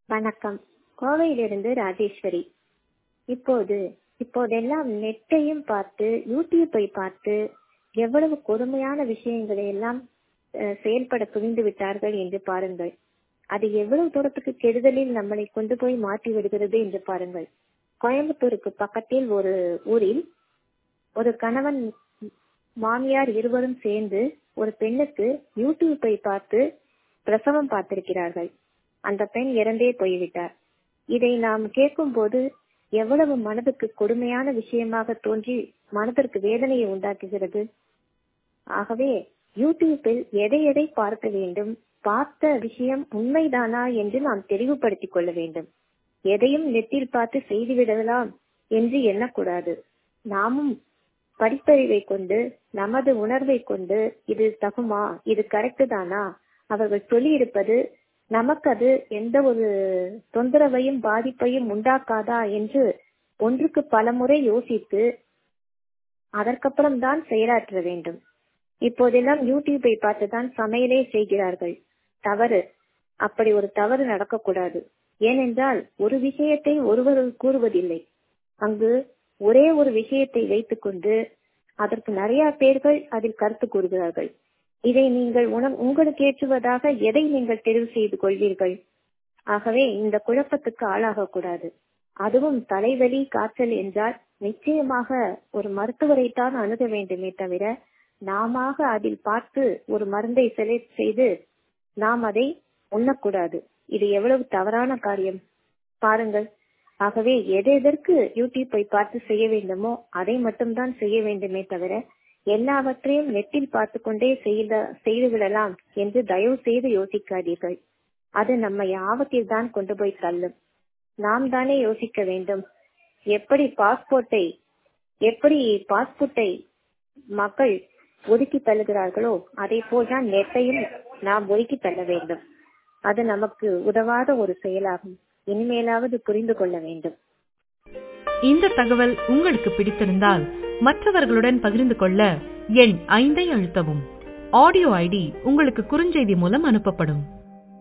வணக்கம் கோவையிலிருந்து ராஜேஸ்வரி இப்போது இப்போதெல்லாம் நெட்டையும் பார்த்து யூடியூப்பை பார்த்து எவ்வளவு கொடுமையான விஷயங்களை எல்லாம் அஹ், செயல்பட துணிந்து விட்டார்கள் என்று பாருங்கள் அது எவ்வளவு தூரத்துக்கு கெடுதலில் நம்மளை கொண்டு போய் மாற்றி விடுகிறது என்று பாருங்கள் கோயம்புத்தூருக்கு பக்கத்தில் ஒரு ஊரில் ஒரு கணவன் மாமியார் இருவரும் சேர்ந்து ஒரு பெண்ணுக்கு யூடியூப்பை பார்த்து பிரசவம் பார்த்திருக்கிறார்கள் அந்த பெண் இறந்தே போய்விட்டார் இதை நாம் கேட்கும் போது எவ்வளவு மனதுக்கு கொடுமையான விஷயமாக தோன்றி மனதிற்கு வேதனையை உண்டாக்குகிறது ஆகவே யூடியூப்பில் எதை எதை பார்க்க வேண்டும் பார்த்த விஷயம் உண்மைதானா என்று நாம் தெளிவுபடுத்திக் கொள்ள வேண்டும் எதையும் நெட்டில் பார்த்து செய்துவிடலாம் என்று எண்ணக்கூடாது நாமும் படிப்பறிவை கொண்டு நமது உணர்வை கொண்டு இது தகுமா இது கரெக்ட் தானா அவர்கள் சொல்லி இருப்பது நமக்கு அது எந்த ஒரு தொந்தரவையும் பாதிப்பையும் உண்டாக்காதா என்று ஒன்றுக்கு பலமுறை யோசித்து அதற்கப்புறம் தான் செயலாற்ற வேண்டும் இப்போதெல்லாம் யூடியூப்பை பார்த்துதான் சமையலே செய்கிறார்கள் தவறு அப்படி ஒரு தவறு நடக்கக்கூடாது ஏனென்றால் ஒரு விஷயத்தை ஒருவர் கூறுவதில்லை அங்கு ஒரே ஒரு விஷயத்தை வைத்துக்கொண்டு அதற்கு நிறைய பேர்கள் அதில் கருத்து கூறுகிறார்கள் இதை நீங்கள் உண- உங்களுக்கு ஏற்றுவதாக எதை நீங்கள் தெரிவு செய்து கொள்வீர்கள் ஆகவே இந்த குழப்பத்துக்கு ஆளாகக்கூடாது அதுவும் தலைவலி காய்ச்சல் என்றால் நிச்சயமாக ஒரு மருத்துவரை தான் அணுக வேண்டுமே தவிர நாம அதில் பார்த்து ஒரு மருந்தை செலக்ட் செய்து நாம் அதை உண்ணக்கூடாது இது எவ்வளவு தவறான காரியம் பாருங்கள் ஆகவே எது எதற்கு யூடியூப்பை பார்த்து செய்ய வேண்டுமோ அதை மட்டும்தான் செய்ய வேண்டுமே தவிர எல்லாவற்றையும் நெட்டில் பார்த்து கொண்டே செய்த செய்து விடலாம் என்று தயவு செய்து யோசிக்காதீர்கள் அது நம்மை ஆபத்தில் தான் கொண்டு போய் தள்ளும் நாம் தானே யோசிக்க வேண்டும் எப்படி பாஸ்போர்ட்டை எப்படி பாஸ்போர்ட்டை மக்கள் ஒதுக்கி தள்ளுகிறார்களோ அதை போல்தான் நெட்டையும் நாம் ஒதுக்கி தள்ள வேண்டும் அது நமக்கு உதவாத ஒரு செயலாகும் இனிமேலாவது புரிந்து கொள்ள வேண்டும் இந்த தகவல் உங்களுக்கு பிடித்திருந்தால் மற்றவர்களுடன் பகிர்ந்து கொள்ள எண் ஐந்தை அழுத்தவும் ஆடியோ ஐடி உங்களுக்கு குறுஞ்செய்தி மூலம் அனுப்பப்படும்